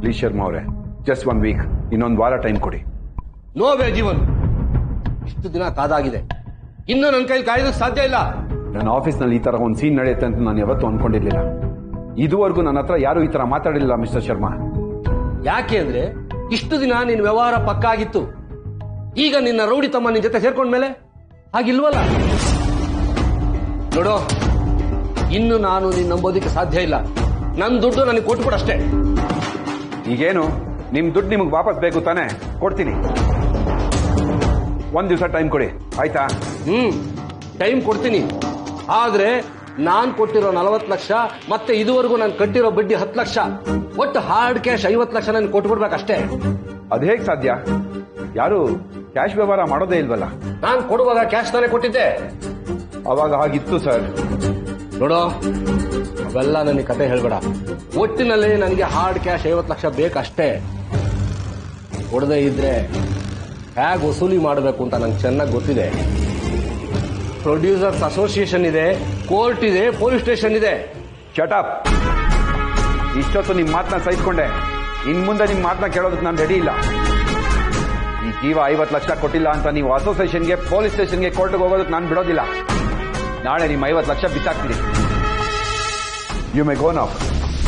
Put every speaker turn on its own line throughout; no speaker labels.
Please Sharma ಅವರೇ just one week ಇನ್ನೊಂದು ವಾರ ಟೈಮ್ ಕೊಡಿ
ನೋವೇ ಜೀವನ್ ಇಷ್ಟು ದಿನ ಕಾದಾಗಿದೆ ಇನ್ನು ನನ್ನ ಕೈಲಿ ಕಾಯೋದಕ್ಕೆ ಸಾಧ್ಯ ಇಲ್ಲ
ನನ್ನ ಆಫೀಸ್ನಲ್ಲಿ ಈ ತರ ಒಂದು ಸೀನ್ ನಡೆಯುತ್ತೆ ಅಂತ ನಾನು ಯಾವತ್ತೂ ಅನ್ಕೊಂಡಿರ್ಲಿಲ್ಲ ಇದುವರೆಗೂ ನನ್ನ ಹತ್ರ ಯಾರು ಈ ತರ ಮಾತಾಡಿಲ್ಲ ಮಿಸ್ಟರ್ ಶರ್ಮಾ
ಯಾಕೆ ಅಂದ್ರೆ ಇಷ್ಟು ದಿನ ನಿನ್ನ ವ್ಯವಹಾರ ಪಕ್ಕ ಆಗಿತ್ತು ಈಗ ನಿನ್ನ ರೌಡಿ ತಮ್ಮ ನಿನ್ ಜೊತೆ ಸೇರ್ಕೊಂಡ್ಮೇಲೆ ಹಾಗಿಲ್ವಲ್ಲ ನೋಡೋ ಇನ್ನು ನಾನು ನಿನ್ನ ನಂಬೋದಕ್ಕೆ ಸಾಧ್ಯ ಇಲ್ಲ ನನ್ನ ದುಡ್ಡು ನನಗೆ ಕೊಟ್ಬಿಡು ಅಷ್ಟೇ
ಈಗೇನು ನಿಮ್ ದುಡ್ಡು ನಿಮಗೆ ವಾಪಸ್ ಬೇಕು ತಾನೆ ಕೊಡ್ತೀನಿ ಒಂದ್ ದಿವಸ ಟೈಮ್ ಕೊಡಿ ಆಯ್ತಾ
ಹ್ಮ್ ಟೈಮ್ ಕೊಡ್ತೀನಿ ಆದ್ರೆ ನಾನ್ ಕೊಟ್ಟಿರೋ ನಲವತ್ತು ಲಕ್ಷ ಮತ್ತೆ ಇದುವರೆಗೂ ನಾನು ಕಟ್ಟಿರೋ ಬಡ್ಡಿ ಹತ್ತು ಲಕ್ಷ ಒಟ್ಟು ಹಾರ್ಡ್ ಕ್ಯಾಶ್ ಐವತ್ತು ಲಕ್ಷ ನನ್ಗೆ ಕೊಟ್ಬಿಡ್ಬೇಕಷ್ಟೇ
ಅದು ಹೇಗೆ ಸಾಧ್ಯ ಯಾರು ಕ್ಯಾಶ್ ವ್ಯವಹಾರ ಮಾಡೋದೇ ಇಲ್ವಲ್ಲ
ನಾನ್ ಕೊಡುವಾಗ ಕ್ಯಾಶ್ ತಾನೇ ಕೊಟ್ಟಿದ್ದೆ
ಅವಾಗ ಹಾಗಿತ್ತು ಸರ್
ನೋಡೋ ಅವೆಲ್ಲ ನನಗೆ ಕತೆ ಹೇಳ್ಬೇಡ ಒಟ್ಟಿನಲ್ಲಿ ನನಗೆ ಹಾರ್ಡ್ ಕ್ಯಾಶ್ ಐವತ್ತು ಲಕ್ಷ ಬೇಕಷ್ಟೇ ಕೊಡದೇ ಇದ್ರೆ ಹೇಗೆ ವಸೂಲಿ ಮಾಡಬೇಕು ಅಂತ ನಂಗೆ ಚೆನ್ನಾಗಿ ಗೊತ್ತಿದೆ ಪ್ರೊಡ್ಯೂಸರ್ಸ್ ಅಸೋಸಿಯೇಷನ್ ಇದೆ ಕೋರ್ಟ್ ಇದೆ ಪೊಲೀಸ್ ಸ್ಟೇಷನ್ ಇದೆ
ಶಟಪ್ ಇಷ್ಟೊತ್ತು ನಿಮ್ ಮಾತನ್ನ ಸಹಿಸ್ಕೊಂಡೆ ಇನ್ ಮುಂದೆ ನಿಮ್ ಮಾತನ್ನ ಕೇಳೋದಕ್ಕೆ ನಾನು ರೆಡಿ ಇಲ್ಲ ಈ ಜೀವ ಐವತ್ತು ಲಕ್ಷ ಕೊಟ್ಟಿಲ್ಲ ಅಂತ ನೀವು ಅಸೋಸಿಯೇಷನ್ಗೆ ಪೊಲೀಸ್ ಸ್ಟೇಷನ್ಗೆ ಕೋರ್ಟ್ಗೆ ಹೋಗೋದಕ್ಕೆ ನಾನು ಬಿಡೋದಿಲ್ಲ ನಾಳೆ ನಿಮ್ಮ ಐವತ್ತು ಲಕ್ಷ ಬಿತ್ತಾಕ್ತೀನಿ ಯು ಮೇ ಗೋ ನಾವ್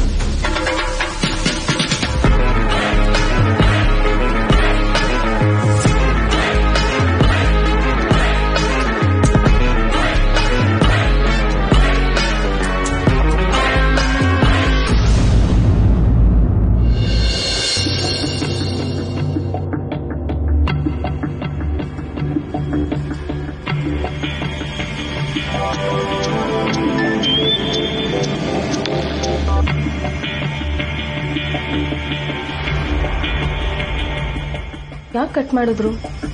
ಯಾಕೆ ಕಟ್ ಮಾಡಿದ್ರು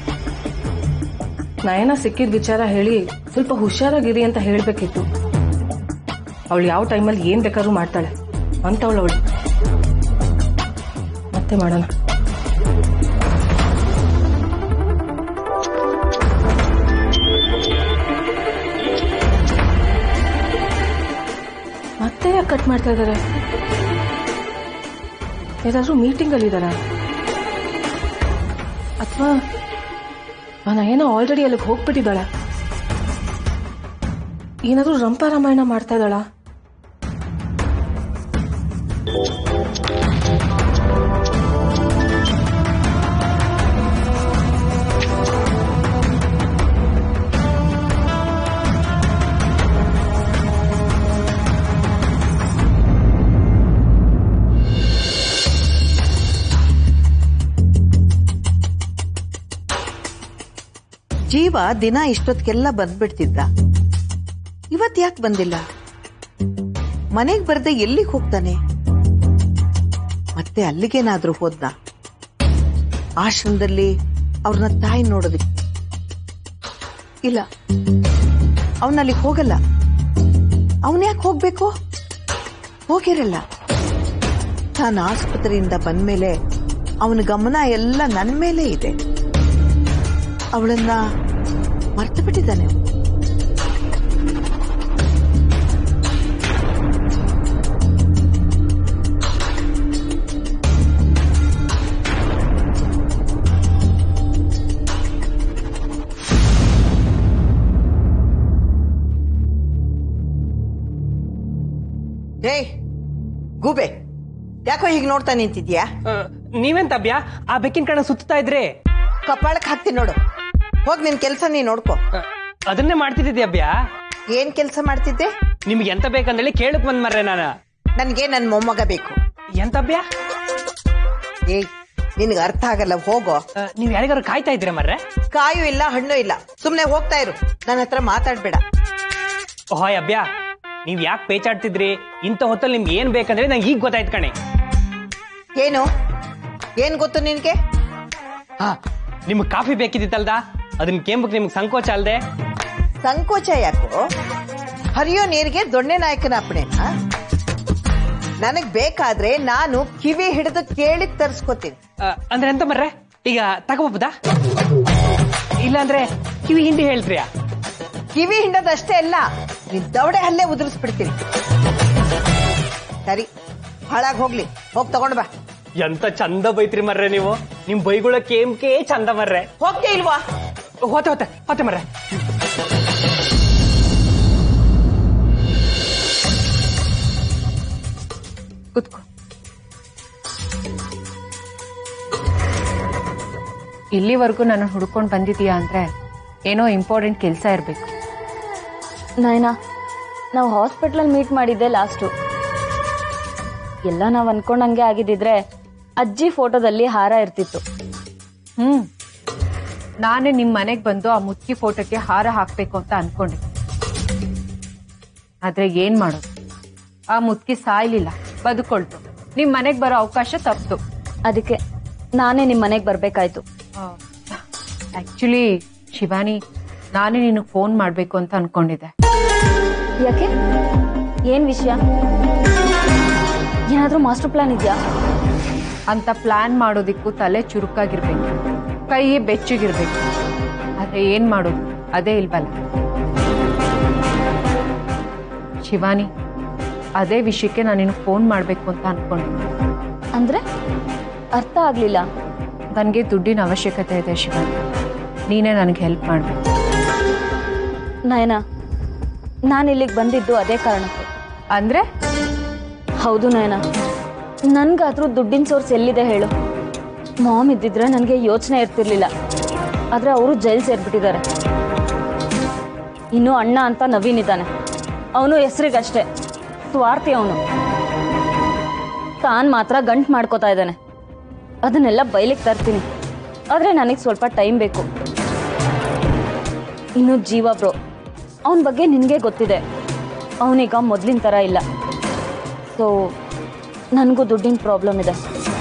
ನಯನ ಸಿಕ್ಕಿದ ವಿಚಾರ ಹೇಳಿ ಸ್ವಲ್ಪ ಹುಷಾರಾಗಿರಿ ಅಂತ ಹೇಳ್ಬೇಕಿತ್ತು ಅವಳು ಯಾವ ಟೈಮಲ್ಲಿ ಏನ್ ಬೇಕಾದ್ರೂ ಮಾಡ್ತಾಳೆ ಅಂತವಳು ಅವಳು ಮತ್ತೆ ಮಾಡೋಣ ಮತ್ತೆ ಯಾಕೆ ಕಟ್ ಮಾಡ್ತಾ ಇದ್ದಾರೆ ಏನಾದ್ರೂ ಮೀಟಿಂಗ್ ಅಲ್ಲಿ ಇದಾರಾ ಅಥವಾ ಏನೋ ಆಲ್ರೆಡಿ ಅಲ್ಲಿಗೆ ಹೋಗ್ಬಿಟ್ಟಿದ್ದಾಳ ಏನಾದ್ರೂ ರಂಪ ರಾಮಾಯಣ ಮಾಡ್ತಾ ಇದ್ದಾಳ
ಜೀವ ದಿನ ಇಷ್ಟೊತ್ತಿಗೆಲ್ಲ ಬಂದ್ಬಿಡ್ತಿದ್ದ ಇವತ್ ಯಾಕೆ ಬಂದಿಲ್ಲ ಮನೆಗ್ ಬರ್ದೆ ಎಲ್ಲಿಗೆ ಹೋಗ್ತಾನೆ ಮತ್ತೆ ಅಲ್ಲಿಗೇನಾದ್ರೂ ಹೋದ್ನ ಆಶ್ರಮದಲ್ಲಿ ಅವ್ರನ್ನ ತಾಯಿ ನೋಡೋದಕ್ಕೆ ಇಲ್ಲ ಅವನಲ್ಲಿ ಹೋಗಲ್ಲ ಅವನ್ ಯಾಕೆ ಹೋಗ್ಬೇಕು ಹೋಗಿರಲ್ಲ ನಾನು ಆಸ್ಪತ್ರೆಯಿಂದ ಬಂದ್ಮೇಲೆ ಅವನ ಗಮನ ಎಲ್ಲ ನನ್ ಮೇಲೆ ಇದೆ ಅವಳನ್ನ ಮರ್ತು ಬಿಟ್ಟಿದ್ದಾನೆ ಅವ್ನು. ಡೇ ಗೂಬೆ ಯಾಕೋ ಹೀಗೆ ನೋಡ್ತಾ ನಿಂತಿದ್ಯಾ
ನೀವೆಂತ ಅಭ್ಯ ಆ ಬೆಕ್ಕಿನ ಕಣ ಸುತ್ತಾ ಇದ್ರೆ
ಕಪಾಳಕ್ ಹಾಕ್ತೀನಿ ನೋಡು ಹೋಗ್ ನಿನ್ ಕೆಲ್ಸ ನೀ ನೋಡ್ಕೋ
ಆ, ಅದನ್ನೇ ಮಾಡ್ತಿದ್ದೆ ಅಭ್ಯ
ಏನ್ ಕೆಲ್ಸ ಮಾಡ್ತಿದ್ದೆ
ನಿಮ್ಗೆ ಎಂತ ಬೇಕಂದೇಳಿ ಕೇಳಕ್ ಬಂದ್ ಮರ್ರೆ ನಾನು
ನನ್ಗೆ ನನ್ ಮೊಮ್ಮಗ ಬೇಕು
ಎಂತ ಅಭ್ಯ
ಏಯ್ ನಿನ್ಗೆ ಅರ್ಥ ಆಗಲ್ಲ ಹೋಗೋ
ಆ, ನೀವ್ ಯಾರಿಗಾರು ಕಾಯ್ತಾ ಇದ್ರೆ ಮರ್ರೆ
ಕಾಯು ಇಲ್ಲ ಹಣ್ಣು ಇಲ್ಲ ಸುಮ್ನೆ ಹೋಗ್ತಾ ಇರು ನನ್ನ ಹತ್ರ ಮಾತಾಡ್ಬೇಡ
ಓಹಾಯ್ ಅಭ್ಯ ನೀವ್ ಯಾಕೆ ಪೇಚಾಡ್ತಿದ್ರಿ ಇಂಥ ಹೊತ್ತಲ್ಲಿ ನಿಮ್ಗೆ ಏನ್ ಬೇಕಂದ್ರೆ ನಂಗೆ ಈಗ ಗೊತ್ತಾಯ್ತು ಕಣೆ
ಏನು ಏನ್ ಗೊತ್ತು ನಿನ್ಗೆ
ಹಾ ನಿಮ್ಗೆ ಕಾಫಿ ಬೇಕಿದ್ದಿತ್ತಲ್ದ ಅದನ್ನ ಕೇಂಬಕ್ ನಿಮ್ಗೆ ಸಂಕೋಚ ಅಲ್ದೆ
ಸಂಕೋಚ ಯಾಕೋ ಹರಿಯೋ ನೀರಿಗೆ ದೊಣ್ಣೆ ನಾಯಕನ ಅಪ್ಪಣೆನಾ ನನಗ್ ಬೇಕಾದ್ರೆ ನಾನು ಕಿವಿ ಹಿಡಿದು ಕೇಳಿ ತರ್ಸ್ಕೊತೀನಿ
ಆ, ಅಂದ್ರೆ ಎಂತ ಮರ್ರೆ ಈಗ ತಗೋಬೋದಾ ಇಲ್ಲಾಂದ್ರೆ ಕಿವಿ ಹಿಂಡಿ ಹೇಳ್ತೀಯಾ
ಕಿವಿ ಹಿಂಡೋದಷ್ಟೇ ಅಲ್ಲ ನಿನ್ ದವಡೆ ಹಲ್ಲೆ ಉದುರಿಸ್ಬಿಡ್ತೀನಿ ಸರಿ ಹಾಳಾಗ್ ಹೋಗ್ಲಿ ಹೋಗ್ ತಗೊಂಡ್ ಬಾ
ಎಂತ ಚಂದ ಬೈತ್ರಿ ಮರ್ರೆ ನೀವು ನಿಮ್ ಬೈಗುಳ ಕೇಮ್ಕೆ ಚಂದ ಮರ್ರೆ
ಹೋಗ್ತೇ ಇಲ್ವಾ
ಹೋತೆ ಹೋತೆ ಹೋತೆ ಮರ್ರೆ
ಕುತ್ಕೋ ಇಲ್ಲಿವರೆಗೂ ನನ್ನ ಹುಡ್ಕೊಂಡು ಬಂದಿದೀಯಾ ಅಂದ್ರೆ ಏನೋ ಇಂಪಾರ್ಟೆಂಟ್ ಕೆಲಸ ಇರಬೇಕು
ನಯನಾ ನಾವು ಹಾಸ್ಪಿಟ್ಲಲ್ಲಿ ಮೀಟ್ ಮಾಡಿದ್ದೆ ಲಾಸ್ಟು ಎಲ್ಲ ನಾವು ಅನ್ಕೊಂಡಂಗೆ ಆಗಿದ್ದಿದ್ರೆ ಅಜ್ಜಿ ಫೋಟೋದಲ್ಲಿ ಹಾರ ಇರ್ತಿತ್ತು
ಹ್ಮ್ ನಾನೇ ನಿಮ್ ಮನೆಗ್ ಬಂದು ಆ ಮುತ್ಕಿ ಫೋಟೋಕ್ಕೆ ಹಾರ ಹಾಕ್ಬೇಕು ಅಂತ ಅನ್ಕೊಂಡೆ ಆದ್ರೆ ಏನ್ ಮಾಡೋದು ಆ ಮುತ್ಕಿ ಸಾಯ್ಲಿಲ್ಲ ಬದುಕೊಳ್ತು ನಿಮ್ ಮನೆಗ್ ಬರೋ ಅವಕಾಶ ತಪ್ತು
ಅದಕ್ಕೆ ನಾನೇ ನಿಮ್ಮ ಮನೆಗೆ ಬರ್ಬೇಕಾಯ್ತು
ಆಕ್ಚುಲಿ ಶಿವಾನಿ ನಾನೇ ನಿನಗೆ ಫೋನ್ ಮಾಡ್ಬೇಕು ಅಂತ ಅನ್ಕೊಂಡಿದ್ದೆ
ಯಾಕೆ ಏನ್ ವಿಷಯ ಏನಾದ್ರೂ ಮಾಸ್ಟರ್ ಪ್ಲಾನ್ ಇದೆಯಾ
ಅಂತ ಪ್ಲಾನ್ ಮಾಡೋದಿಕ್ಕೂ ತಲೆ ಚುರುಕಾಗಿರ್ಬೇಕು ಕೈ ಬೆಚ್ಚಗಿರ್ಬೇಕು ಆದ್ರೆ ಏನ್ ಮಾಡೋದು ಅದೇ ಇಲ್ವಲ್ಲ ಶಿವಾನಿ ಅದೇ ವಿಷಯಕ್ಕೆ ನಾನು ನಿನಗೆ ಫೋನ್ ಮಾಡ್ಬೇಕು ಅಂತ ಅನ್ಕೊಂಡಿದ್ದೆ
ಅಂದ್ರೆ ಅರ್ಥ ಆಗ್ಲಿಲ್ಲ
ನನಗೆ ದುಡ್ಡಿನ ಅವಶ್ಯಕತೆ ಇದೆ ಶಿವಾನಿ ನೀನೇ ನನಗೆ ಹೆಲ್ಪ್ ಮಾಡಬೇಕು
ನಯನಾ ನಾನು ಇಲ್ಲಿಗೆ ಬಂದಿದ್ದು ಅದೇ ಕಾರಣಕ್ಕೆ
ಅಂದ್ರೆ
ಹೌದು ನಯನ ನನ್ಗಾದ್ರೂ ದುಡ್ಡಿನ ಸೋರ್ಸ್ ಎಲ್ಲಿದೆ ಹೇಳು ಮಾಮ್ ಇದ್ದಿದ್ರೆ ನನಗೆ ಯೋಚನೆ ಇರ್ತಿರ್ಲಿಲ್ಲ ಆದ್ರೆ ಅವರು ಜೈಲ್ ಸೇರ್ಬಿಟ್ಟಿದ್ದಾರೆ ಇನ್ನು ಅಣ್ಣ ಅಂತ ನವೀನ್ ಇದ್ದಾನೆ ಅವನು ಹೆಸರಿಗಷ್ಟೇ ಸ್ವಾರ್ಥಿ ಅವನು ತಾನ್ ಮಾತ್ರ ಗಂಟ್ ಮಾಡ್ಕೋತಾ ಇದ್ದಾನೆ ಅದನ್ನೆಲ್ಲ ಬೈಲಿಕ್ಕೆ ತರ್ತೀನಿ ಆದ್ರೆ ನನಗೆ ಸ್ವಲ್ಪ ಟೈಮ್ ಬೇಕು ಇನ್ನು ಜೀವ ಬ್ರೋ ಅವನ ಬಗ್ಗೆ ನಿನಗೆ ಗೊತ್ತಿದೆ ಅವನೀಗ ಮೊದಲಿನ ಥರ ಇಲ್ಲ ಸೊ ನನಗೂ ದುಡ್ಡಿನ ಪ್ರಾಬ್ಲಮ್ ಇದೆ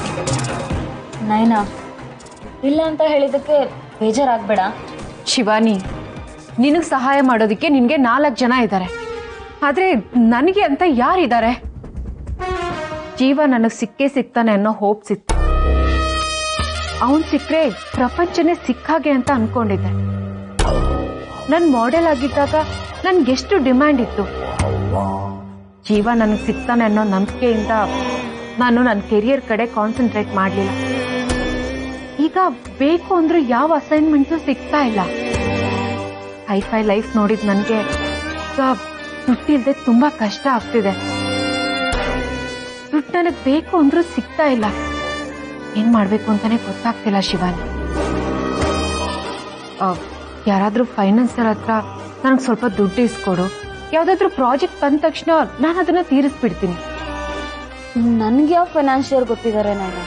ನಯನಾ ಇಲ್ಲ ಅಂತ ಹೇಳಿದ್ದಕ್ಕೆ ಬೇಜಾರಾಗಬೇಡ
ಶಿವಾನಿ ನಿನಗೆ ಸಹಾಯ ಮಾಡೋದಕ್ಕೆ ನಿನಗೆ ನಾಲ್ಕು ಜನ ಇದ್ದಾರೆ ಆದ್ರೆ ನನಗೆ ಅಂತ ಯಾರಿದ್ದಾರೆ ಜೀವ ನನಗೆ ಸಿಕ್ಕೇ ಸಿಗ್ತಾನೆ ಅನ್ನೋ ಹೋಪ್ ಸಿಕ್ತು ಅವನ್ ಸಿಕ್ಕರೆ ಪ್ರಪಂಚನೇ ಸಿಕ್ಕಾಗೆ ಅಂತ ಅನ್ಕೊಂಡಿದ್ದೆ ನನ್ ಮಾಡೆಲ್ ಆಗಿದ್ದಾಗ ನನ್ಗೆಷ್ಟು ಡಿಮ್ಯಾಂಡ್ ಇತ್ತು ಜೀವ ನನಗೆ ಸಿಗ್ತಾನೆ ಅನ್ನೋ ನಂಬಿಕೆಯಿಂದ ನಾನು ನನ್ನ ಕೆರಿಯರ್ ಕಡೆ ಕಾನ್ಸಂಟ್ರೇಟ್ ಮಾಡಲಿಲ್ಲ ಈಗ ಬೇಕು ಅಂದ್ರೆ ಯಾವ ಅಸೈನ್ಮೆಂಟ್ಸು ಸಿಗ್ತಾ ಇಲ್ಲ ಹೈಫೈ ಲೈಫ್ ನೋಡಿದ್ ನನಗೆ ದುಡ್ಡಿಲ್ದೆ ತುಂಬಾ ಕಷ್ಟ ಆಗ್ತಿದೆ ದುಡ್ಡು ನನಗೆ ಬೇಕು ಅಂದ್ರೂ ಸಿಗ್ತಾ ಇಲ್ಲ ಏನ್ ಮಾಡ್ಬೇಕು ಅಂತಾನೆ ಗೊತ್ತಾಗ್ತಿಲ್ಲ ಶಿವಾನಿ ಆ, ಯಾರಾದ್ರೂ ಫೈನಾನ್ಸರ್ ಹತ್ರ ನನಗೆ ಸ್ವಲ್ಪ ದುಡ್ಡು ಇಸ್ಕೊಡು ಯಾವ್ದಾದ್ರು ಪ್ರಾಜೆಕ್ಟ್ ಬಂದ ತಕ್ಷಣ ನಾನು ಅದನ್ನ ತೀರಿಸ್ಬಿಡ್ತೀನಿ
ನನ್ಗೆ ಯಾವ ಫೈನಾನ್ಷಿಯರ್ ಗೊತ್ತಿದ್ದಾರೆ ನಾನು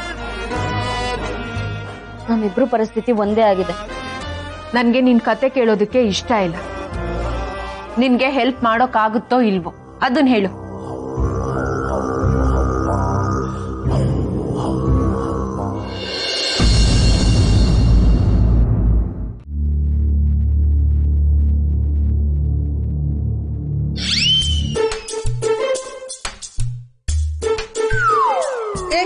ನಮ್ಮಿಬ್ರು ಪರಿಸ್ಥಿತಿ ಒಂದೇ ಆಗಿದೆ
ನನ್ಗೆ ನಿನ್ ಕತೆ ಕೇಳೋದಕ್ಕೆ ಇಷ್ಟ ಇಲ್ಲ ನಿನ್ಗೆ ಹೆಲ್ಪ್ ಮಾಡೋಕ್ಕಾಗುತ್ತೋ ಇಲ್ವೋ ಅದನ್ನ ಹೇಳು
ಏ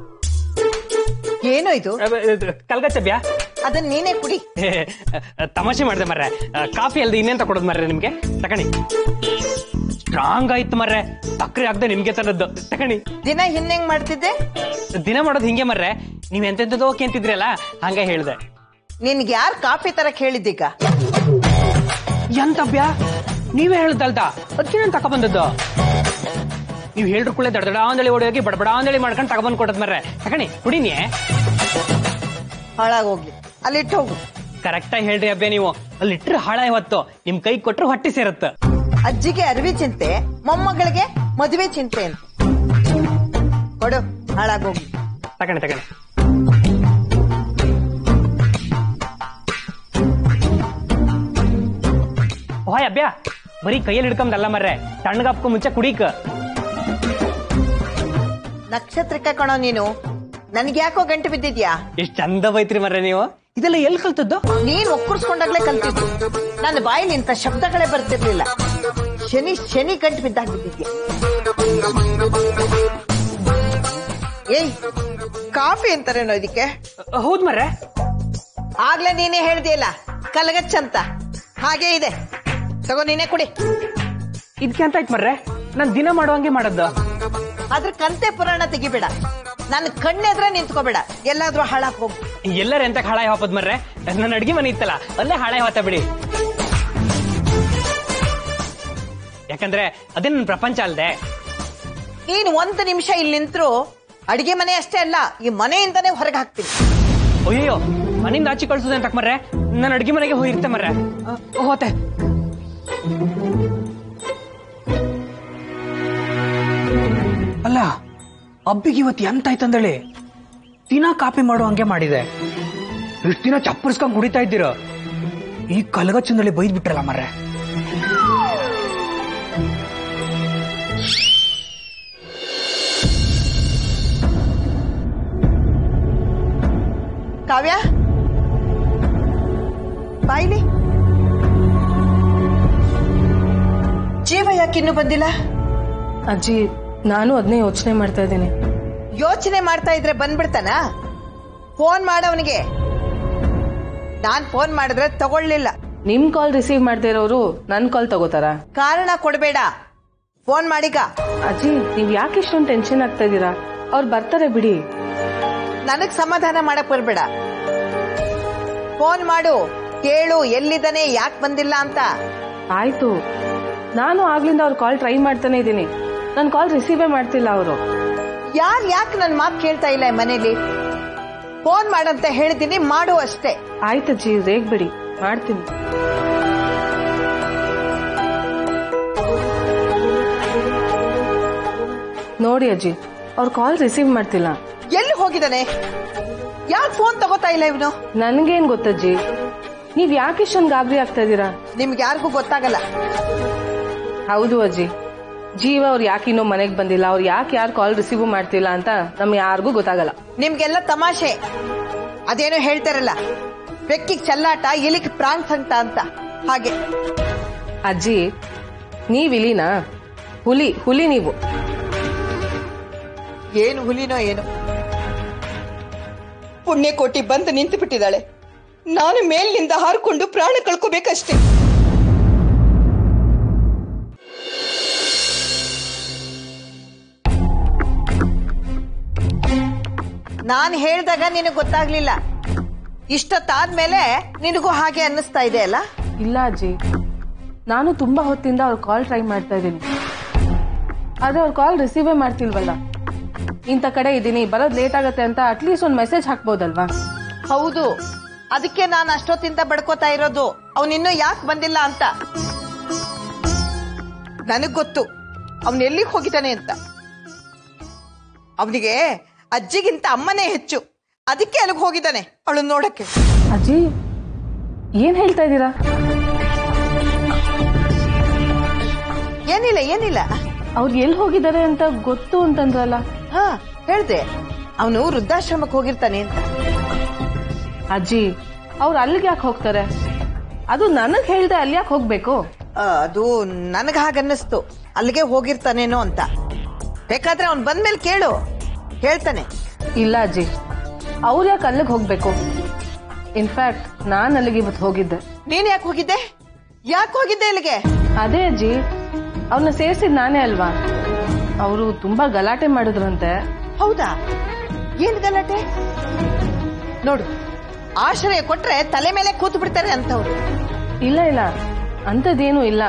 ಏನು ಇದು
ಕಲ್ಗಚ್ಚಬ್ಯಾ
ಅದನ್ನ ನೀನೇ ಕುಡಿ
ತಮಾಷೆ ಮಾಡಿದೆ ಮರ್ರೆ ಆ, ಕಾಫಿ ಅಲ್ದೆ ಇನ್ನೇನ್ ತಕೊಡೋದು ಮರ್ರೆ ನಿಮ್ಗೆ ತಕಣಿ ಸ್ಟ್ರಾಂಗ್ ಆಯ್ತು ಮರ್ರೆ ಸಕ್ರೆ ಆಗದೆ ನಿಮ್ಗೆ ತರದ್ದು ತಕಣಿ
ದಿನ ಹಿಂದೆಂಗ್ ಮಾಡ್ತಿದ್ದೆ
ದಿನ ಮಾಡೋದು ಹಿಂಗೆ ಮರ್ರೆ ನೀವ್ ಎಂತೆಂತದೋ ಕೇಂತಿದ್ರಲ್ಲ ಹಂಗ ಹೇಳ್ದೆ
ನಿನ್ಗೆ ಯಾರು ಕಾಫಿ ತರಕ್ ಹೇಳಿದ್ದೀಗ
ಎಂತಬ್ಯಾ ನೀವೇ ಹೇಳ್ದಲ್ದ ಅದಕ್ಕೆ ನಾನು ತಕೊಬಂದದ್ದು ನೀವ್ ಹೇಳ್ರು ಕುಳ್ಳೆ ದಡ ದಡ ಅಂದಳಿ ಹೊಡಿಯೋಗಿ ಬಡಬಡ ಅಂದಳಿ ಮಾಡ್ಕೊಂಡು ತಗೊಬಂದ್ ಕೊಟ್ಟದ್ ಮರ್ರೆ ತಕಣಿ ಕುಡಿನಿ
ಹಾಳಾಗೋಗ್ಲಿ ಅಲ್ಲಿಟ್ಟು ಹೋಗು
ಕರೆಕ್ಟ್ ಆಗಿ ಹೇಳ್ರಿ ಅಬ್ಬೆ ನೀವು ಅಲ್ಲಿ ಇಟ್ರೆ ಹಾಳ ಇವತ್ತು ನಿಮ್ ಕೈ ಕೊಟ್ರು ಹೊಟ್ಟೆ ಸೇರತ್ತ
ಅಜ್ಜಿಗೆ ಅರಿವಿ ಚಿಂತೆ ಮೊಮ್ಮಗಳಿಗೆ ಮದುವೆ ಚಿಂತೆ ಅಂತ ಕೊಡು ಹಾಳಾಗೋಗ್ಲಿ
ತಗಣೆ ತಗಣೆ ಓಯ್ ಅಬ್ಬ್ಯಾ ಬರೀ ಕೈಯಲ್ಲಿ ಹಿಡ್ಕೊಂಡಲ್ಲ ಮರ್ರೆ ತಣ್ಣಗಪ್ಕೊ ಮುಂಚೆ ಕುಡೀಕ
ನಕ್ಷತ್ರಿಕ ಕಣೋ ನೀನು ನನ್ಗೆ ಯಾಕೋ ಗಂಟು ಬಿದ್ದಿದ್ಯಾ
ಎಷ್ಟ್ ಚಂದ ಬೈತ್ರಿ ಮರ್ರೆ ನೀವು ಇದೆಲ್ಲ ಎಲ್ಲಿ ಕಲ್ತದ್ದು
ನೀನ್ ಒಕ್ಕರ್ಸ್ಕೊಂಡಾಗ್ಲೇ ಕಲ್ತಿದ್ದು ನನ್ನ ಬಾಯಲ್ಲಿ ಇಂಥ ಶಬ್ದಗಳೇ ಬರ್ತಿರ್ಲಿಲ್ಲ ಶನಿ ಶನಿ ಗಂಟು ಬಿದ್ದಾಗ ಬಿದ್ದಿದ್ಯಾ ಏಯ್ ಕಾಫಿ ಅಂತಾರೇನೋ ಇದಕ್ಕೆ
ಹೌದ್ ಮರ್ರೆ
ಆಗ್ಲೇ ನೀನೇ ಹೇಳ್ದಿಯಲ್ಲ ಕಲಗಚ್ಚಂತ ಹಾಗೆ ಇದೆ ತಗೋ ನೀನೇ ಕುಡಿ
ಇದಕ್ಕೆ ಅಂತ ಆಯ್ತು ಮರ್ರೆ ನಾನ್ ದಿನ ಮಾಡುವಂಗೆ ಮಾಡದ್ದು
ಅದ್ರ ಕಂತೆ ಪುರಾಣ ತೆಗಿಬೇಡ ನನ್ನ ಕಣ್ಣೆದ್ರೆ ನಿಂತ್ಕೋಬೇಡ ಎಲ್ಲಾದ್ರೂ ಹಾಳಾಕ್ ಹೋಗು
ಎಲ್ಲರ ಎಂತ ಹಾಳಾಯಿ ಹಾಪದ್ ಮರ್ರೆ ನನ್ನ ಅಡ್ಗೆ ಮನೆ ಇತ್ತಲ್ಲ ಅಲ್ಲೇ ಹಾಳಾಯಿ ಹೋತ ಬಿಡಿ ಯಾಕಂದ್ರೆ ಅದೇ ನನ್ನ ಪ್ರಪಂಚ ಅಲ್ದೆ
ನೀನ್ ಒಂದ್ ನಿಮಿಷ ಇಲ್ಲಿ ನಿಂತ್ರು ಅಡಿಗೆ ಮನೆ ಅಷ್ಟೇ ಅಲ್ಲ ಈ ಮನೆಯಿಂದನೇ ಹೊರಗೆ ಹಾಕ್ತೀನಿ
ಅಯ್ಯೋ ಮನೆಯಿಂದ ಆಚೆ ಕಳ್ಸುದೆ ಅಂತ ಮರ್ರೆ ನನ್ನ ಅಡ್ಗೆ ಮನೆಗೆ ಹೋಗಿರ್ತೆ ಮರ್ರೆ ಹೋತೆ ಅಲ್ಲ ಅಬ್ಬಿಗೆ ಇವತ್ತು ಎಂತ ಆಯ್ತಂದಳಿ ದಿನ ಕಾಪಿ ಮಾಡೋ ಹಂಗೆ ಮಾಡಿದೆ ಇಷ್ಟು ದಿನ ಚಪ್ಪರ್ಸ್ಕೊಂಡ್ ಕುಡಿತಾ ಇದ್ದೀರ ಈ ಕಲಗಚ್ಚಂದಳಿ ಬೈದ್ ಬಿಟ್ರಲ್ಲ ಮರ್ರೆ
ಕಾವ್ಯ ಬಾಯ್ಲಿ ಜೀವ ಯಾಕಿನ್ನೂ ಬಂದಿಲ್ಲ
ಅಜ್ಜಿ ನಾನು ಅದನ್ನೇ ಯೋಚನೆ ಮಾಡ್ತಾ ಇದ್ದೀನಿ
ಯೋಚನೆ ಮಾಡ್ತಾ ಇದ್ರೆ ಬಂದ್ಬಿಡ್ತಾನ ಫೋನ್ ಮಾಡವನಿಗೆ ನಾನ್ ಫೋನ್ ಮಾಡಿದ್ರೆ ತಗೊಳ್ಳಿಲ್ಲ
ನಿಮ್ ಕಾಲ್ ರಿಸೀವ್ ಮಾಡದೇ ಇರೋರು ನನ್ ಕಾಲ್ ತಗೋತಾರ
ಕಾರಣ ಕೊಡ್ಬೇಡ ಫೋನ್ ಮಾಡೀಗ
ಅಜ್ಜಿ ನೀವ್ ಯಾಕೆ ಇಷ್ಟೊಂದು ಟೆನ್ಷನ್ ಆಗ್ತಾ ಇದ್ದೀರಾ ಅವ್ರು ಬರ್ತಾರೆ ಬಿಡಿ
ನನಗ್ ಸಮಾಧಾನ ಮಾಡಕ್ ಬರ್ಬೇಡ ಫೋನ್ ಮಾಡು ಕೇಳು ಎಲ್ಲಿದ್ದಾನೆ ಯಾಕೆ ಬಂದಿಲ್ಲ ಅಂತ
ಆಯ್ತು ನಾನು ಆಗ್ಲಿಂದ ಅವ್ರ ಕಾಲ್ ಟ್ರೈ ಮಾಡ್ತಾನೆ ಇದ್ದೀನಿ ನನ್ ಕಾಲ್ ರಿಸೀವೇ ಮಾಡ್ತಿಲ್ಲ ಅವರು
ಯಾರ್ ಯಾಕೆ ನನ್ ಮಾತು ಕೇಳ್ತಾ ಇಲ್ಲ ಈ ಮನೇಲಿ ಫೋನ್ ಮಾಡಂತ ಹೇಳಿದೀನಿ ಮಾಡು ಅಷ್ಟೇ
ಆಯ್ತಜ್ಜಿ ರೇಗ್ ಬಿಡಿ ಮಾಡ್ತೀನಿ ನೋಡಿ ಅಜ್ಜಿ ಅವ್ರ ಕಾಲ್ ರಿಸೀವ್ ಮಾಡ್ತಿಲ್ಲ
ಎಲ್ಲಿ ಹೋಗಿದ್ದಾನೆ ಯಾಕೆ ಫೋನ್ ತಗೋತಾ ಇಲ್ಲ ಇವನು
ನನ್ಗೇನ್ ಗೊತ್ತಜ್ಜಿ ನೀವ್ ಯಾಕೆ ಇಷ್ಟೊಂದು ಗಾಬರಿ ಆಗ್ತಾ ಇದ್ದೀರಾ
ನಿಮ್ಗೆ ಯಾರಿಗೂ ಗೊತ್ತಾಗಲ್ಲ
ಹೌದು ಅಜ್ಜಿ ಜೀವ ಅವ್ರು ಯಾಕೆ ಇನ್ನೂ ಮನೆಗೆ ಬಂದಿಲ್ಲ ಅವ್ರು ಯಾಕೆ ಯಾರು ಕಾಲ್ ರಿಸೀವ್ ಮಾಡ್ತಿಲ್ಲ ಅಂತ ನಮ್ಗೆ ಯಾರಿಗೂ ಗೊತ್ತಾಗಲ್ಲ
ನಿಮ್ಗೆಲ್ಲ ತಮಾಷೆ ಅದೇನೋ ಹೇಳ್ತಾರಲ್ಲ ಬೆಕ್ಕಿಗ್ ಚಲ್ಲಾಟ ಇಲಿಕ್ ಪ್ರಾಣ ಸಂಕಟ ಅಂತ ಹಾಗೆ
ಅಜ್ಜಿ ನೀವ್ ಇಲಿನಾ ಹುಲಿ ಹುಲಿ ನೀವು
ಏನು ಹುಲಿನೋ ಏನು ಪುಣ್ಯಕೋಟಿ ಬಂದು ನಿಂತು ಬಿಟ್ಟಿದ್ದಾಳೆ ನಾನು ಮೇಲಿನಿಂದ ಹಾರ್ಕೊಂಡು ಪ್ರಾಣ ಕಳ್ಕೋಬೇಕಷ್ಟೇ ನಾನು ಹೇಳ್ದಾಗ ನಿನಗೆ ಗೊತ್ತಾಗ್ಲಿಲ್ಲ ಇಷ್ಟೊತ್ತಾದ್ಮೇಲೆ ನಿನಗೂ ಹಾಗೆ ಅನ್ನಿಸ್ತಾ ಇದೆ ಅಲ್ಲ
ಇಲ್ಲ ಅಜ್ಜಿ ನಾನು ತುಂಬಾ ಹೊತ್ತಿಂದ ಅವ್ರ ಕಾಲ್ ಟ್ರೈ ಮಾಡ್ತಾ ಇದ್ದೀನಿ ಆದ್ರೆ ಅವ್ರ ಕಾಲ್ ರಿಸೀವೇ ಮಾಡ್ತಿಲ್ವಲ್ಲ ಇಂಥ ಕಡೆ ಇದ್ದೀನಿ ಬರೋದ್ ಲೇಟ್ ಆಗತ್ತೆ ಅಂತ ಅಟ್ಲೀಸ್ಟ್ ಒಂದ್ ಮೆಸೇಜ್ ಹಾಕ್ಬೋದಲ್ವಾ
ಹೌದು ಅದಕ್ಕೆ ನಾನು ಅಷ್ಟೊತ್ತಿಂದ ಬಡ್ಕೋತಾ ಇರೋದು ಅವನಿನ್ನೂ ಯಾಕೆ ಬಂದಿಲ್ಲ ಅಂತ ನನಗ್ ಗೊತ್ತು ಅವನ್ ಎಲ್ಲಿಗೆ ಹೋಗಿದ್ದಾನೆ ಅಂತ ಅವನಿಗೆ ಅಜ್ಜಿಗಿಂತ ಅಮ್ಮನೇ ಹೆಚ್ಚು ಅದಕ್ಕೆ ಅಲ್ಲಿಗೆ ಹೋಗಿದ್ದಾನೆ ಅವಳು ನೋಡಕ್ಕೆ
ಅಜ್ಜಿ ಏನ್ ಹೇಳ್ತಾ ಇದ್ದೀರಾ
ಏನಿಲ್ಲ ಏನಿಲ್ಲ
ಅವ್ರು ಎಲ್ಲಿ ಹೋಗಿದ್ದಾರೆ ಅಂತ ಗೊತ್ತು ಅಂತಂದ್ರಲ್ಲ
ಹಾ ಹೇಳ್ದೆ ಅವನು ವೃದ್ಧಾಶ್ರಮಕ್ಕೆ ಹೋಗಿರ್ತಾನೆ ಅಂತ
ಅಜ್ಜಿ ಅವ್ರು ಅಲ್ಲಿಗೆ ಯಾಕೆ ಹೋಗ್ತಾರೆ ಅದು ನನಗ್ ಹೇಳ್ದೆ ಅಲ್ಲಿ ಯಾಕೆ ಹೋಗ್ಬೇಕು
ಆ, ಅದು ನನಗ ಹಾಗನ್ನಿಸ್ತು ಅಲ್ಲಿಗೆ ಹೋಗಿರ್ತಾನೇನೋ ಅಂತ ಬೇಕಾದ್ರೆ ಅವ್ನು ಬಂದ್ಮೇಲೆ ಕೇಳು ಹೇಳ್ತಾನೆ
ಇಲ್ಲ ಅಜ್ಜಿ ಅವ್ರು ಯಾಕೆ ಅಲ್ಲಿಗೆ ಹೋಗ್ಬೇಕು ಇನ್ಫ್ಯಾಕ್ಟ್ ನಾನ್ ಅಲ್ಲಿಗೆ ಇವತ್ತು ಹೋಗಿದ್ದೆ
ನೀನ್ ಯಾಕೆ ಹೋಗಿದ್ದೆ ಯಾಕೆ ಹೋಗಿದ್ದೆ ಇಲ್ಲಿಗೆ
ಅದೇ ಅಜ್ಜಿ ಅವ್ರನ್ನ ಸೇರ್ಸಿದ್ ನಾನೇ ಅಲ್ವಾ ಅವರು ತುಂಬಾ ಗಲಾಟೆ ಮಾಡಿದ್ರಂತೆ
ಹೌದಾ ಏನ್ ಗಲಾಟೆ ನೋಡು ಆಶ್ರಯ ಕೊಟ್ರೆ ತಲೆ ಮೇಲೆ ಕೂತು ಬಿಡ್ತಾರೆ ಅಂತವ್ರು
ಇಲ್ಲ ಇಲ್ಲ ಅಂಥದ್ದೇನೂ ಇಲ್ಲ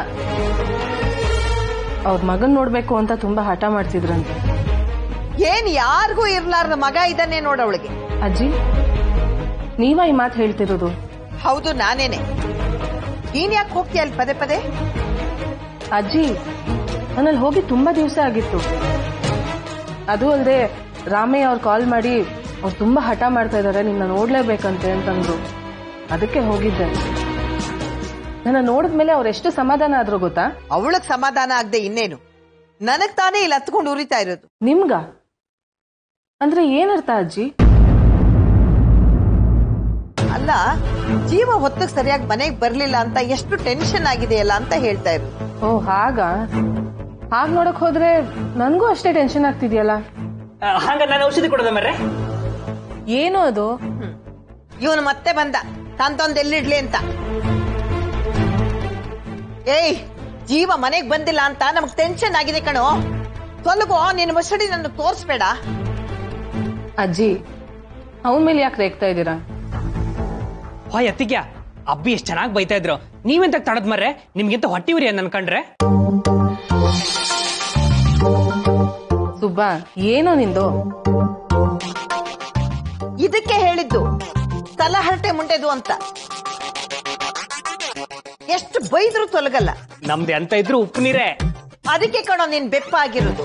ಅವ್ರ ಮಗನ್ ನೋಡ್ಬೇಕು ಅಂತ ತುಂಬಾ ಹಠ ಮಾಡ್ತಿದ್ರಂತೆ
ಏನ್ ಯಾರಿಗೂ ಇರ್ಲಾರ್ದ ಮಗ ಇದ್ದಾನೆ ನೋಡವಳಿಗೆ
ಅಜ್ಜಿ ನೀವ ಈ ಮಾತು ಹೇಳ್ತಿರೋದು
ಹೌದು ನಾನೇನೆ ನೀನ್ ಯಾಕೆ ಹೋಗ್ತೀಯ ಅಲ್ಲಿ ಪದೇ ಪದೇ
ಅಜ್ಜಿ ನಾನಲ್ಲಿ ಹೋಗಿ ತುಂಬಾ ದಿವಸ ಆಗಿತ್ತು ಅದು ಅಲ್ಲದೆ ರಾಮಯ್ಯ ಅವ್ರು ಕಾಲ್ ಮಾಡಿ ಅವ್ರು ತುಂಬಾ ಹಠ ಮಾಡ್ತಾ ಇದಾರೆ ನಿನ್ನ ನೋಡ್ಲೇಬೇಕಂತೆ ಅಂತಂದ್ರು ಅದಕ್ಕೆ ಹೋಗಿದ್ದೆ ನನ್ನ ನೋಡಿದ್ಮೇಲೆ ಅವ್ರು ಎಷ್ಟು ಸಮಾಧಾನ ಆದ್ರು ಗೊತ್ತಾ
ಅವಳಗ್ ಸಮಾಧಾನ ಆಗದೆ ಇನ್ನೇನು ನನಗ್ ತಾನೇ ಇಲ್ಲಿ ಹತ್ಕೊಂಡು ಉರಿತಾ ಇರೋದು
ನಿಮ್ಗ ಅಂದ್ರೆ ಏನರ್ಥ ಅಜ್ಜಿ
ಅಲ್ಲ ಜೀವ ಹೊತ್ತಿಗೆ ಸರಿಯಾಗಿ ಮನೆಗೆ ಬರ್ಲಿಲ್ಲ ಅಂತ ಎಷ್ಟು ಟೆನ್ಷನ್ ಆಗಿದೆಯಲ್ಲ ಅಂತ ಹೇಳ್ತಾ ಇರೋದು
ಓ ಹಾಗ ಹಾಗ್ ನೋಡಕ್ ಹೋದ್ರೆ ನನ್ಗೂ ಅಷ್ಟೇ ಟೆನ್ಷನ್ ಆಗ್ತಿದ್ಯಲ್ಲ
ಹಂಗ ನಾನು ಔಷಧಿ ಕೊಡೋದ ಮರ್ರೆ
ಏನು ಅದು
ಇವನು ಮತ್ತೆ ಬಂದ ತಂತೊಂದ್ ಎಲ್ಲಿಡ್ಲಿ ಅಂತ ಏಯ್ ಜೀವ ಮನೆಗ್ ಬಂದಿಲ್ಲ ಅಂತ ನಮಗ್ ಟೆನ್ಷನ್ ಆಗಿದೆ ಕಣೋ ತೊಲಗೋ ನಿನ್ನ ಮಸಡಿ ನನ್ನ ತೋರ್ಸ್ಬೇಡ
ಅಜ್ಜಿ ಅವನ ಮೇಲೆ ಯಾಕೆ ರೇಗ್ತಾ ಇದ್ದೀರಾ
ಹಾಯ್ ಅತ್ತಿಗ್ಯ ಅಬ್ಬಿ ಎಷ್ಟು ಚೆನ್ನಾಗಿ ಬೈತಾ ಇದ್ರು ನೀವೆಂತ ತಡದ್ ಮರ್ರೆ ನಿಮ್ಗಿಂತ ಹೊಟ್ಟಿ ಉರಿ ಅನ್ಕಂಡ್ರೆ
ಸುಬ್ಬ ಏನೋ ನಿಂದು
ಇದಕ್ಕೆ ಹೇಳಿದ್ದು ತಲಹರಟೆ ಮುಂಡೆದು ಅಂತ ಎಷ್ಟು ಬೈದ್ರು ತೊಲಗಲ್ಲ
ನಮ್ದು ಎಂತ ಇದ್ರು ಉಪ್ಪು ನೀರೇ
ಅದಕ್ಕೆ ಕಣೋ ನೀನ್ ಬೆಪ್ಪ ಆಗಿರೋದು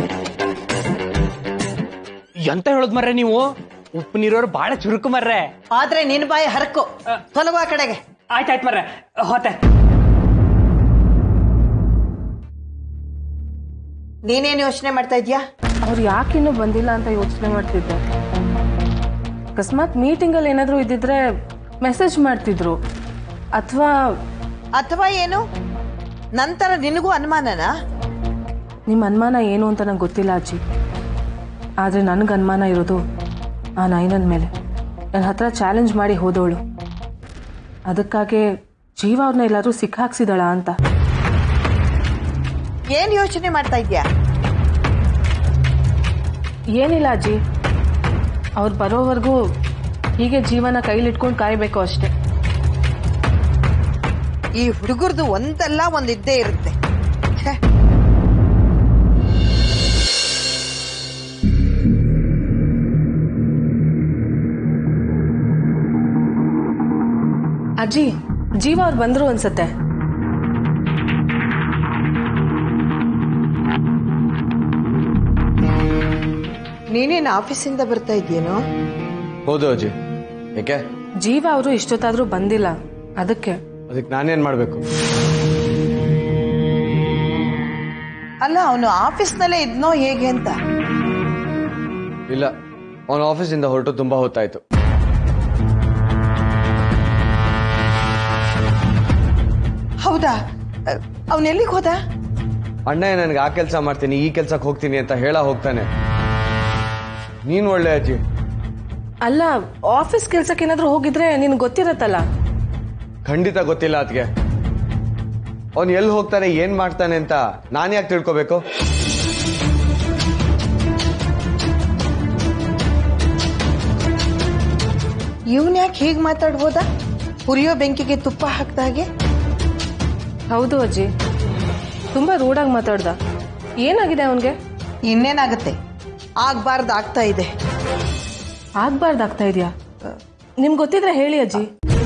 ಎಂತ ಹೇಳೋದ್ ಮರ್ರೆ ನೀವು ಉಪ್ಪು ನೀರವ್ರು ಬಹಳ ಚುರುಕು ಮರ್ರೆ
ಆದ್ರೆ ನಿನ್ ಬಾಯಿ ಹರಕು ತೊಲಗುವ ಕಡೆಗೆ
ಆಯ್ತಾಯ್ತು ಮರ್ರೆ ಹೋತೆ
ನೀನೇನ್ ಯೋಚನೆ ಮಾಡ್ತಾ ಇದ್ಯಾ
ಅವ್ರು ಯಾಕಿನ್ನೂ ಬಂದಿಲ್ಲ ಅಂತ ಯೋಚನೆ ಮಾಡ್ತಿದ್ದೆ ಅಕಸ್ಮಾತ್ ಮೀಟಿಂಗಲ್ಲಿ ಏನಾದರೂ ಇದ್ದಿದ್ರೆ ಮೆಸೇಜ್ ಮಾಡ್ತಿದ್ರು ಅಥವಾ
ಅಥವಾ ಏನು ನಂತರ ನಿನಗೂ ಅನುಮಾನನಾ
ನಿಮ್ಮ ಅನುಮಾನ ಏನು ಅಂತ ನಂಗೆ ಗೊತ್ತಿಲ್ಲ ಅಜ್ಜಿ ಆದರೆ ನನಗೆ ಅನುಮಾನ ಇರೋದು ಆ ನೈನನ್ ಮೇಲೆ ನನ್ನ ಹತ್ರ ಚಾಲೆಂಜ್ ಮಾಡಿ ಹೋದವಳು ಅದಕ್ಕಾಗೆ ಜೀವ ಅವ್ರನ್ನ ಎಲ್ಲಾದ್ರೂ ಸಿಕ್ಕಾಕ್ಸಿದಳ ಅಂತ
ಏನ್ ಯೋಚನೆ ಮಾಡ್ತಾ ಇದ್ಯಾ
ಏನಿಲ್ಲ ಅಜ್ಜಿ ಅವ್ರು ಬರೋವರೆಗೂ ಹೀಗೆ ಜೀವನ ಕೈಲಿಟ್ಕೊಂಡು ಕಾಯಬೇಕು ಅಷ್ಟೇ
ಈ ಹುಡುಗರ್ದು ಒಂದಲ್ಲ ಒಂದ್ ಇದ್ದೇ ಇರುತ್ತೆ ಛೆ.
ಅಜ್ಜಿ ಜೀವ ಅವ್ರು ಬಂದ್ರು ಅನ್ಸತ್ತೆ
ನೀನೇನ್ ಆಫೀಸಿಂದ ಬರ್ತಾ ಇದ್ಯೇನೋ
ಹೌದು ಅಜ್ಜಿ ಯಾಕೆ
ಜೀವ ಅವರು ಇಷ್ಟೊತ್ತಾದ್ರೂ ಬಂದಿಲ್ಲ ಅದಕ್ಕೆ
ಅದಕ್ಕೆ ನಾನೇನ್ ಮಾಡ್ಬೇಕು
ಅಲ್ಲ ಅವನು ಆಫೀಸ್ನಲ್ಲೇ ಇದ್ನೋ ಹೇಗೆ ಅಂತ
ಇಲ್ಲ ಅವನ ಆಫೀಸಿಂದ ಹೊರಟು ತುಂಬಾ ಹೊತ್ತಾಯ್ತು
ಹೌದಾ ಅವನೆಲ್ಲಿಗೆ ಹೋದ
ಅಣ್ಣ ನನಗೆ ಆ ಕೆಲಸ ಮಾಡ್ತೀನಿ ಈ ಕೆಲ್ಸಕ್ಕೆ ಹೋಗ್ತೀನಿ ಅಂತ ಹೇಳ ಹೋಗ್ತಾನೆ ನೀನ್ ಒಳ್ಳೆ ಅಜ್ಜಿ
ಅಲ್ಲ ಆಫೀಸ್ ಕೆಲ್ಸಕ್ಕೆ ಏನಾದ್ರೂ ಹೋಗಿದ್ರೆ ನಿನ್ಗೆ ಗೊತ್ತಿರತ್ತಲ್ಲ
ಖಂಡಿತ ಗೊತ್ತಿಲ್ಲ ಅದ್ಗೆ ಅವ್ನು ಎಲ್ಲಿ ಹೋಗ್ತಾನೆ ಏನ್ ಮಾಡ್ತಾನೆ ಅಂತ ನಾನು ಯಾಕೆ ತಿಳ್ಕೊಬೇಕು
ಇವನ್ ಯಾಕೆ ಹೀಗ್ ಮಾತಾಡ್ಬೋದಾ ಉರಿಯೋ ಬೆಂಕಿಗೆ ತುಪ್ಪ ಹಾಕ್ದ ಹಾಗೆ
ಹೌದು ಅಜ್ಜಿ ತುಂಬಾ ರೂಢಾಗಿ ಮಾತಾಡ್ದ ಏನಾಗಿದೆ ಅವನ್ಗೆ
ಇನ್ನೇನಾಗತ್ತೆ ಆಗ್ಬಾರ್ದು ಆಗ್ತಾ ಇದೆ
ಆಗ್ಬಾರ್ದಾಗ್ತಾ ಇದೆಯಾ ನಿಮ್ಗೆ ಗೊತ್ತಿದ್ರೆ ಹೇಳಿ ಅಜ್ಜಿ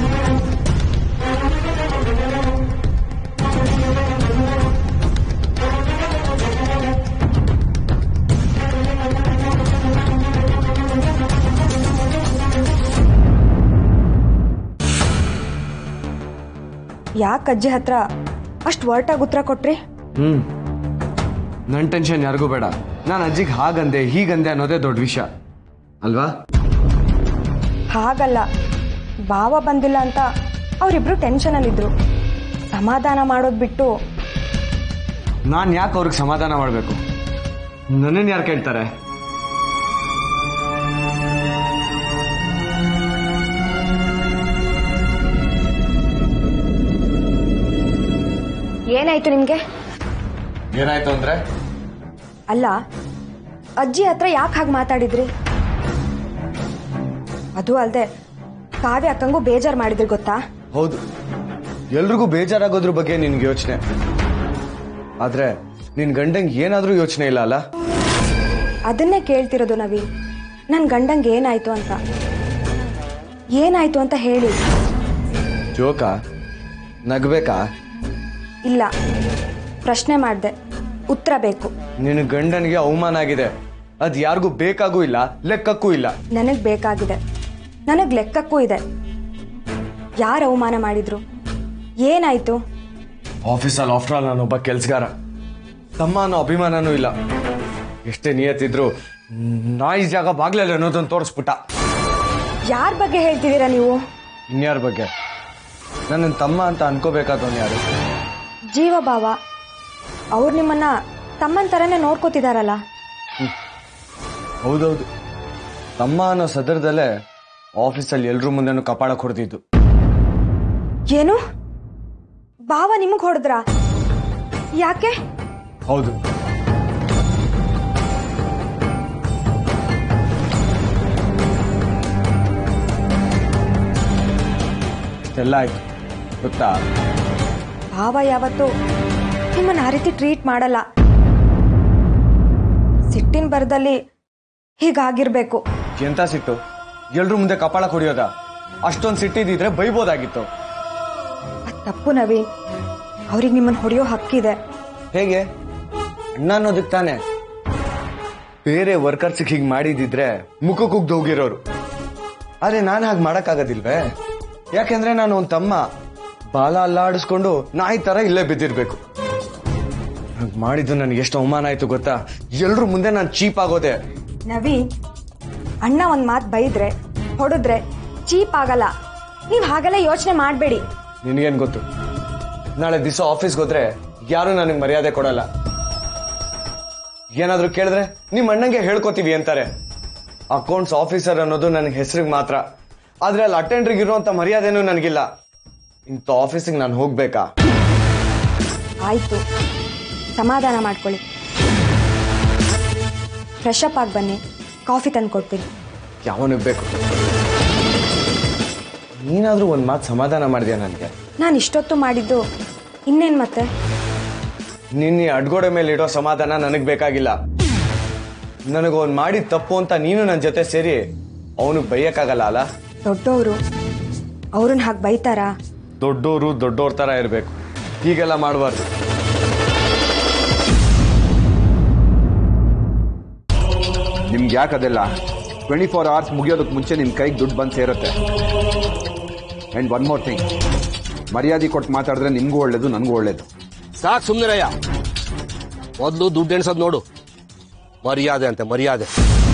ಯಾಕೆ ಅಜ್ಜಿ ಹತ್ರ ಅಷ್ಟು ಒರ್ಟಾಗಿ ಉತ್ತರ ಕೊಟ್ರಿ
ಹ್ಮ್ ನನ್ ಟೆನ್ಷನ್ ಯಾರಿಗೂ ಬೇಡ ನಾನು ಅಜ್ಜಿಗೆ ಹಾಗಂದೆ ಹೀಗಂದೆ ಅನ್ನೋದೇ ದೊಡ್ಡ ವಿಷಯ ಅಲ್ವಾ
ಹಾಗಲ್ಲ ಭಾವ ಬಂದಿಲ್ಲ ಅಂತ ಅವರಿಬ್ರು ಟೆನ್ಷನಲ್ಲಿದ್ರು ಸಮಾಧಾನ ಮಾಡೋದು ಬಿಟ್ಟು
ನಾನು ಯಾಕೆ ಅವ್ರಿಗೆ ಸಮಾಧಾನ ಮಾಡಬೇಕು ನನ್ನನ್ನು ಯಾರು ಕೇಳ್ತಾರೆ
ಏನಾಯ್ತು ನಿಮಗೆ
ಏನಾಯ್ತು ಅಂದ್ರೆ
ಅಲ್ಲ ಅಜ್ಜಿ ಹತ್ರ ಯಾಕೆ ಹಾಗೆ ಮಾತಾಡಿದ್ರಿ ಅದು ಅಲ್ಲದೆ ಕಾವ್ಯ ಅಕ್ಕಂಗೂ ಬೇಜಾರು ಮಾಡಿದ್ರಿ ಗೊತ್ತಾ
ಹೌದು ಎಲ್ರಿಗೂ ಬೇಜಾರಾಗೋದ್ರ ಬಗ್ಗೆ ನಿನ್ಗೆ ಯೋಚನೆ ಆದ್ರೆ ನಿನ್ ಗಂಡಂಗೆ ಏನಾದ್ರೂ ಯೋಚನೆ ಇಲ್ಲ ಅಲ್ಲ
ಅದನ್ನೇ ಕೇಳ್ತಿರೋದು ನವೀನ್ ನನ್ನ ಗಂಡಂಗೆ ಏನಾಯ್ತು ಅಂತ ಏನಾಯ್ತು ಅಂತ ಹೇಳಿ
ಜೋಕ ನಗ್ಬೇಕಾ
ಇಲ್ಲ ಪ್ರಶ್ನೆ ಮಾಡಿದೆ ಉತ್ತರ ಬೇಕು
ನಿನ್ನ ಗಂಡನಿಗೆ ಅವಮಾನ ಆಗಿದೆ ಅದ್ ಯಾರಿಗೂ ಬೇಕಾಗೂ ಇಲ್ಲ ಲೆಕ್ಕಕ್ಕೂ ಇಲ್ಲ
ನನಗೆ ಬೇಕಾಗಿದೆ ನನಗೆ ಲೆಕ್ಕಕ್ಕೂ ಇದೆ ಯಾರು ಅವಮಾನ ಮಾಡಿದ್ರು ಏನಾಯ್ತು
ಆಫೀಸಲ್ಲಿ ಆಫ್ಟರ್ ಆಲ್ ನಾನೊಬ್ಬ ಕೆಲ್ಸಗಾರ ತಮ್ಮ ಅನ್ನೋ ಅಭಿಮಾನನೂ ಇಲ್ಲ ಎಷ್ಟೇ ನಿಯತ್ತಿದ್ರು ನಾಯಿ ಜಾಗ ಬಾಗ್ಲಲ್ಲಿ ಅನ್ನೋದನ್ನ ತೋರಿಸ್ಬಿಟ್ಟ
ಯಾರ ಬಗ್ಗೆ ಹೇಳ್ತಿದ್ದೀರಾ ನೀವು
ಇನ್ಯಾರ ಬಗ್ಗೆ ನನ್ನ ತಮ್ಮ ಅಂತ ಅನ್ಕೋಬೇಕಾದವನು ಯಾರು
ಜೀವ ಭಾವ ಅವ್ರು ನಿಮ್ಮನ್ನ ತಮ್ಮನ ಥರನೇ ನೋಡ್ಕೋತಿದಾರಲ್ಲ
ಹೌದೌದು ತಮ್ಮ ಅನ್ನೋ ಸದರದಲ್ಲೇ ಆಫೀಸಲ್ಲಿ ಎಲ್ರ ಮುಂದೆನೂ ಕಪಾಳ ಹೊಡೆದಿದ್ದು
ಏನು ಭಾವ ನಿಮಗೆ ಹೊಡೆದ್ರಾ ಯಾಕೆ
ಹೌದು
ಇಷ್ಟೆಲ್ಲ ಆಯ್ತು ಗೊತ್ತಾ
ಭಾವ ಯಾವತ್ತು ನಿಮ್ಮನ್ನ ಆ ರೀತಿ ಟ್ರೀಟ್ ಮಾಡಲ್ಲ ಸಿಟ್ಟಿನ ಬರದಲ್ಲಿ ಹೀಗಾಗಿರ್ಬೇಕು
ಎಂತ ಸಿಟ್ಟು ಎಲ್ರ ಮುಂದೆ ಕಪಾಳ ಕುಡಿಯೋದ ಅಷ್ಟೊಂದು ಸಿಟ್ಟಿದ್ರೆ ಬೈಬೋದಾಗಿತ್ತು
ಅದ್ ತಪ್ಪು ನವೀನ್ ಅವ್ರಿಗೆ ನಿಮ್ಮನ್ನ ಹೊಡೆಯೋ ಹಕ್ಕಿದೆ
ಹೇಗೆ ಅಣ್ಣ ಅನ್ನೋದಕ್ಕೆ ತಾನೆ ಬೇರೆ ವರ್ಕರ್ಸ್ ಹೀಗೆ ಮಾಡಿದಿದ್ರೆ ಮುಖ ಕುಗ್ದು ಹೋಗಿರೋರು ಆದ್ರೆ ನಾನು ಹಾಗೆ ಮಾಡಕ್ಕಾಗೋದಿಲ್ವೇ ಯಾಕೆಂದ್ರೆ ನಾನು ಒಂದು ತಮ್ಮ ಬಾಲ ಅಲ್ಲಾಡಿಸ್ಕೊಂಡು ನಾಯಿ ತರ ಇಲ್ಲೇ ಬಿದ್ದಿರ್ಬೇಕು ಹಾಗ್ ಮಾಡಿದ್ದು ನನಗೆ ಎಷ್ಟು ಅವಮಾನ ಆಯ್ತು ಗೊತ್ತಾ ಎಲ್ರ ಮುಂದೆ ನಾನು ಚೀಪ್ ಆಗೋದೆ
ನವೀನ್ ಅಣ್ಣ ಒಂದ್ ಮಾತು ಬೈದ್ರೆ ಹೊಡೆದ್ರೆ ಚೀಪ್ ಆಗಲ್ಲ ನೀವ್ ಹಾಗೆಲ್ಲ ಯೋಚನೆ ಮಾಡಬೇಡಿ
ನಿನಗೇನ್ ಗೊತ್ತು ನಾಳೆ ದಿವಸ ಆಫೀಸ್ಗೆ ಹೋದ್ರೆ ಯಾರು ನನಗೆ ಮರ್ಯಾದೆ ಕೊಡಲ್ಲ ಏನಾದ್ರೂ ಕೇಳಿದ್ರೆ ನಿಮ್ಮ ಅಣ್ಣಂಗೆ ಹೇಳ್ಕೊತೀವಿ ಅಂತಾರೆ ಅಕೌಂಟ್ಸ್ ಆಫೀಸರ್ ಅನ್ನೋದು ನನಗೆ ಹೆಸರಿಗೆ ಮಾತ್ರ ಆದ್ರೆ ಅಲ್ಲಿ ಅಟೆಂಡ್ರಿಗೆ ಇರುವಂತ ಮರ್ಯಾದೆನೂ ನನಗಿಲ್ಲ ಇಂಥ ಆಫೀಸಿಗೆ ನಾನು ಹೋಗ್ಬೇಕಾ
ಆಯ್ತು ಸಮಾಧಾನ ಮಾಡ್ಕೊಳ್ಳಿ ಫ್ರೆಶ್ ಅಪ್ ಆಗಿ ಬನ್ನಿ ಕಾಫಿ ತಂದು ಕೊಡ್ತೀನಿ
ಯಾವನಿಗೆ ಬೇಕು ನೀನಾದ್ರೂ ಒಂದ್ ಮಾತು ಸಮಾಧಾನ ಮಾಡಿದ್ಯಾ ನನಗೆ
ನಾನು ಇಷ್ಟೊತ್ತು ಮಾಡಿದ್ದು ಇನ್ನೇನು ಮತ್ತೆ
ನಿನ್ನ ಈ ಅಡ್ಗೋಡೆ ಮೇಲೆ ಇಡೋ ಸಮಾಧಾನ ನನಗೆ ಬೇಕಾಗಿಲ್ಲ ನನಗೊಂದು ಮಾಡಿದ ತಪ್ಪು ಅಂತ ನೀನು ನನ್ನ ಜೊತೆ ಸೇರಿ ಅವನಿಗೆ ಬೈಯಕ್ಕಾಗಲ್ಲ ಅಲ್ಲ
ದೊಡ್ಡವರು ಅವ್ರನ್ನ ಹಾಗೆ ಬೈತಾರಾ
ದೊಡ್ಡೋರು ದೊಡ್ಡೋರ್ ತರ ಇರಬೇಕು ಹೀಗೆಲ್ಲ ಮಾಡಬಾರ್ದು
ನಿಮ್ಗೆ ಯಾಕೆ ಅದೆಲ್ಲ ಟ್ವೆಂಟಿ ಫೋರ್ ಅವರ್ಸ್ ಮುಗಿಯೋದಕ್ಕೆ ಮುಂಚೆ ನಿಮ್ಮ ಕೈಗೆ ದುಡ್ಡು ಬಂದು ಸೇರುತ್ತೆ ಆ್ಯಂಡ್ ಒನ್ ಮೋರ್ ಥಿಂಗ್ ಮರ್ಯಾದೆ ಕೊಟ್ಟು ಮಾತಾಡಿದ್ರೆ ನಿಮಗೂ ಒಳ್ಳೇದು ನನಗೂ ಒಳ್ಳೇದು
ಸಾಕು ಸುಮ್ಮನಿರಯ್ಯ ಮೊದಲು ದುಡ್ಡು ಎಣ್ಸೋದು ನೋಡು ಮರ್ಯಾದೆ ಅಂತೆ ಮರ್ಯಾದೆ